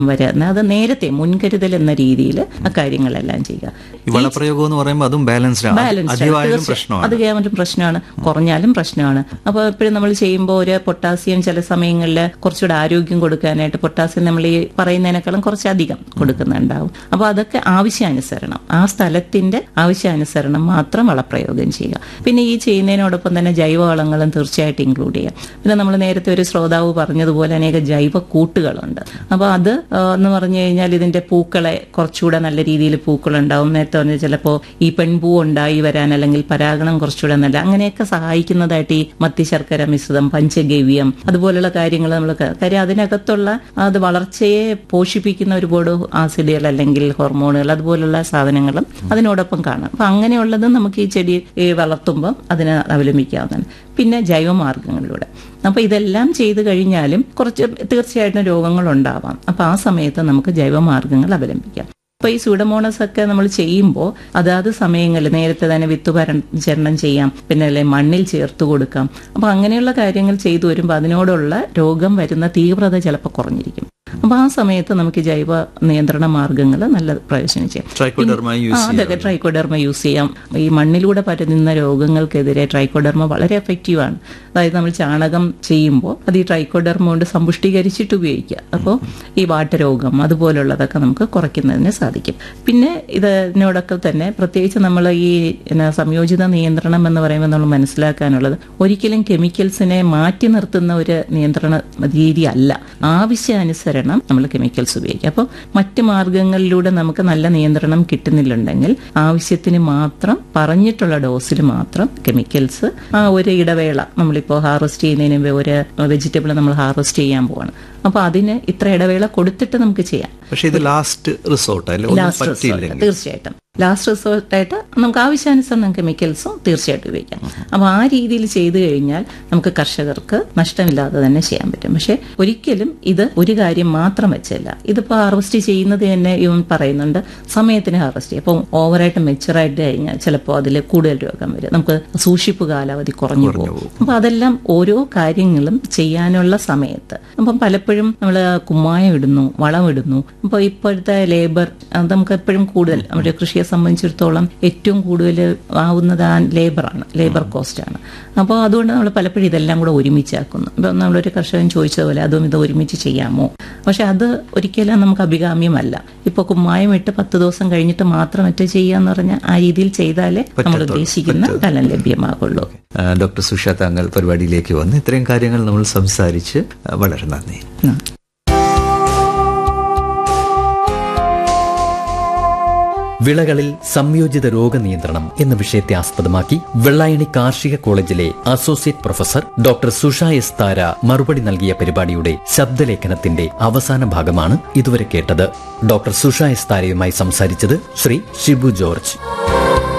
വരുന്ന അത് നേരത്തെ മുൻകരുതൽ എന്ന രീതിയിൽ ആ കാര്യങ്ങളെല്ലാം ചെയ്യുക ഈ വളപ്രയോഗം എന്ന് പറയുമ്പോൾ അതും ബാലൻസ്ഡ് ആണ് ബാലൻസ്ഡ് അധികമായാലും തീർച്ചയായും. പ്രശ്നമാണ് അത് കേവലം പ്രശ്നമാണ് കുറഞ്ഞാലും പ്രശ്നമാണ് അപ്പോൾ എപ്പോഴും നമ്മൾ ചെയ്യുമ്പോൾ ഒരു പൊട്ടാസ്യം ചില സമയങ്ങളിൽ കുറച്ചുകൂടെ ആരോഗ്യം കൊടുക്കാനായിട്ട് പൊട്ടാസ്യം നമ്മൾ ഈ പറയുന്നതിനേക്കാളും കുറച്ചധികം കൊടുക്കുന്നുണ്ടാവും അപ്പോൾ അതൊക്കെ ആവശ്യാനുസരണം ആ സ്ഥലത്തിന്റെ ആവശ്യാനുസരണം മാത്രം വളപ്രയോഗം ചെയ്യുക പിന്നെ ഈ ചെയ്യുന്നതിനോടൊപ്പം തന്നെ ജൈവവളങ്ങളും തീർച്ചയായിട്ടും ഇൻക്ലൂഡ് ചെയ്യാം പിന്നെ നമ്മൾ നേരത്തെ ഒരു ശ്രോതാവ് പറഞ്ഞതുപോലെ അനേക ജൈവ കൂട്ടുകളുണ്ട് അപ്പോൾ അത് ആ, എന്ന് പറഞ്ഞു കഴിഞ്ഞാൽ ഇതിന്റെ പൂക്കളെ കുറച്ചുകൂടെ നല്ല രീതിയിൽ പൂക്കളുണ്ടാവും നേരത്തെ പറഞ്ഞ ചിലപ്പോൾ ഈ പെൺപൂ ഉണ്ടായി വരാൻ അല്ലെങ്കിൽ പരാഗണം കുറച്ചുകൂടെ നല്ല അങ്ങനെയൊക്കെ സഹായിക്കുന്നതായിട്ട് ഈ മത്തി ശർക്കര മിശ്രിതം പഞ്ചഗവ്യം അതുപോലുള്ള കാര്യങ്ങൾ നമ്മൾ കാര്യം അതിനകത്തുള്ള അത് വളർച്ചയെ പോഷിപ്പിക്കുന്ന ഒരുപാട് ആസിഡുകൾ അല്ലെങ്കിൽ ഹോർമോണുകൾ അതുപോലുള്ള സാധനങ്ങളും അതിനോടൊപ്പം കാണാം അപ്പൊ അങ്ങനെയുള്ളത് നമുക്ക് ഈ ചെടി ഈ വളർത്തുമ്പം അതിനെ അവലംബിക്കാവുന്നതാണ് പിന്നെ ജൈവമാർഗങ്ങളിലൂടെ അപ്പൊ ഇതെല്ലാം ചെയ്തു കഴിഞ്ഞാലും കുറച്ച് തീർച്ചയായിട്ടും രോഗങ്ങൾ ഉണ്ടാവാം അപ്പൊ ആ സമയത്ത് നമുക്ക് ജൈവമാർഗങ്ങൾ അവലംബിക്കാം അപ്പൊ ഈ സൂഡമോണസ് ഒക്കെ നമ്മൾ ചെയ്യുമ്പോൾ അതാത് സമയങ്ങളിൽ നേരത്തെ തന്നെ വിത്ത് പരിചരണം ചെയ്യാം പിന്നെ അല്ലെ മണ്ണിൽ ചേർത്ത് കൊടുക്കാം അപ്പൊ അങ്ങനെയുള്ള കാര്യങ്ങൾ ചെയ്തു വരുമ്പോൾ അതിനോടുള്ള രോഗം വരുന്ന തീവ്രത ചിലപ്പോൾ കുറഞ്ഞിരിക്കും അപ്പൊ ആ സമയത്ത് നമുക്ക് ജൈവ നിയന്ത്രണ മാർഗങ്ങൾ നല്ല പ്രയോജനം ചെയ്യാം ട്രൈക്കോഡർമ ആ, യൂസ് അതൊക്കെ ട്രൈക്കോഡർമ യൂസ് ചെയ്യാം ഈ മണ്ണിലൂടെ പരന്നുന്ന രോഗങ്ങൾക്കെതിരെ ട്രൈക്കോഡർമ വളരെ എഫക്റ്റീവ് ആണ് അതായത് നമ്മൾ ചാണകം ചെയ്യുമ്പോൾ അത് ഈ ട്രൈക്കോഡർമ കൊണ്ട് സമ്പുഷ്ടീകരിച്ചിട്ട് ഉപയോഗിക്കുക അപ്പോൾ ഈ വാട്ടരോഗം അതുപോലുള്ളതൊക്കെ നമുക്ക് കുറയ്ക്കുന്നതിന് സാധിക്കും പിന്നെ ഇതിനോടൊക്കെ തന്നെ പ്രത്യേകിച്ച് നമ്മൾ ഈ എന്നാ, സംയോജിത നിയന്ത്രണം എന്ന് പറയുമ്പോൾ നമ്മൾ മനസ്സിലാക്കാനുള്ളത് ഒരിക്കലും കെമിക്കൽസിനെ മാറ്റി നിർത്തുന്ന ഒരു നിയന്ത്രണ രീതി അല്ല ആവശ്യാനുസരണം നമ്മൾ കെമിക്കൽസ് ഉപയോഗിക്കുക അപ്പോൾ മറ്റ് മാർഗങ്ങളിലൂടെ നമുക്ക് നല്ല നിയന്ത്രണം കിട്ടുന്നില്ലുണ്ടെങ്കിൽ ആവശ്യത്തിന് മാത്രം പറഞ്ഞിട്ടുള്ള ഡോസിൽ മാത്രം കെമിക്കൽസ് ആ ഒരു ഇടവേള നമ്മളിപ്പോൾ ഹാർവെസ്റ്റ് ചെയ്യുന്നതിന് മുമ്പ് ഒരു വെജിറ്റബിൾ നമ്മൾ ഹാർവെസ്റ്റ് ചെയ്യാൻ പോവാണ് അപ്പോൾ അതിന് ഇത്ര ഇടവേള കൊടുത്തിട്ട് നമുക്ക് ചെയ്യാം പക്ഷെ ഇത് ലാസ്റ്റ് റിസോർട്ട് അല്ലേ ഒന്നും ലാസ്റ്റ് റിസോർട്ട് പറ്റിയില്ലെങ്കിൽ തീർച്ചയായിട്ടും ലാസ്റ്റ് റിസോർട്ടായിട്ട് നമുക്ക് ആവശ്യാനുസരണം കെമിക്കൽസും തീർച്ചയായിട്ടും ഉപയോഗിക്കാം അപ്പോൾ ആ രീതിയിൽ ചെയ്തു കഴിഞ്ഞാൽ നമുക്ക് കർഷകർക്ക് നഷ്ടമില്ലാതെ തന്നെ ചെയ്യാൻ പറ്റും പക്ഷെ ഒരിക്കലും ഇത് ഒരു കാര്യം മാത്രം വെച്ചല്ല ഇതിപ്പോൾ ഹാർവെസ്റ്റ് ചെയ്യുന്നത് തന്നെ ഇവൻ പറയുന്നുണ്ട് സമയത്തിന് ഹാർവെസ്റ്റ് ചെയ്യും അപ്പോൾ ഓവറായിട്ട് മെച്ചുറായിട്ട് കഴിഞ്ഞാൽ ചിലപ്പോൾ അതിൽ കൂടുതൽ രോഗം വരും നമുക്ക് സൂക്ഷിപ്പ് കാലാവധി കുറഞ്ഞു പോകും അപ്പോൾ അതെല്ലാം ഓരോ കാര്യങ്ങളും ചെയ്യാനുള്ള സമയത്ത് അപ്പം പലപ്പോഴും നമ്മൾ കുമ്മായം ഇടുന്നു വളം ഇടുന്നു അപ്പോൾ ഇപ്പോഴത്തെ ലേബർ അത് നമുക്ക് എപ്പോഴും കൂടുതൽ നമ്മുടെ കൃഷിയെ സംബന്ധിച്ചിടത്തോളം ഏറ്റവും കൂടുതൽ ആവുന്നത് ആ ലേബറാണ് ലേബർ കോസ്റ്റ് ആണ് അപ്പോൾ അതുകൊണ്ട് നമ്മൾ പലപ്പോഴും ഇതെല്ലാം കൂടെ ഒരുമിച്ചാക്കുന്നു ഇപ്പം നമ്മളൊരു കർഷകൻ ചോദിച്ചതുപോലെ അതും ഇത് ഒരുമിച്ച് ചെയ്യാമോ പക്ഷെ അത് ഒരിക്കലും നമുക്ക് അഭികാമ്യമല്ല ഇപ്പോൾ കുമ്മായം ഇട്ട് പത്ത് ദിവസം കഴിഞ്ഞിട്ട് മാത്രം മറ്റേ ചെയ്യാന്ന് പറഞ്ഞാൽ ആ രീതിയിൽ ചെയ്താലേ നമ്മൾ ഉദ്ദേശിക്കുന്ന ഫലം ലഭ്യമാകുള്ളൂ ആ, ഡോക്ടർ സുഷ താങ്കൾ പരിപാടിയിലേക്ക് വന്ന് ഇത്രയും കാര്യങ്ങൾ നമ്മൾ സംസാരിച്ച് ആ, വളരെ നന്ദി ഉം. വിളകളിൽ സംയോജിത രോഗനിയന്ത്രണം എന്ന വിഷയത്തെ ആസ്പദമാക്കി വെള്ളായണി കാർഷിക കോളേജിലെ associate professor doctor Susha S Thara മറുപടി നൽകിയ പരിപാടിയുടെ ശബ്ദലേഖനത്തിന്റെ അവസാന ഭാഗമാണ് ഇതുവരെ കേട്ടത് ഡോക്ടർ സുഷ എസ് താരയുമായി സംസാരിച്ചത് ശ്രീ ഷിബു ജോർജ്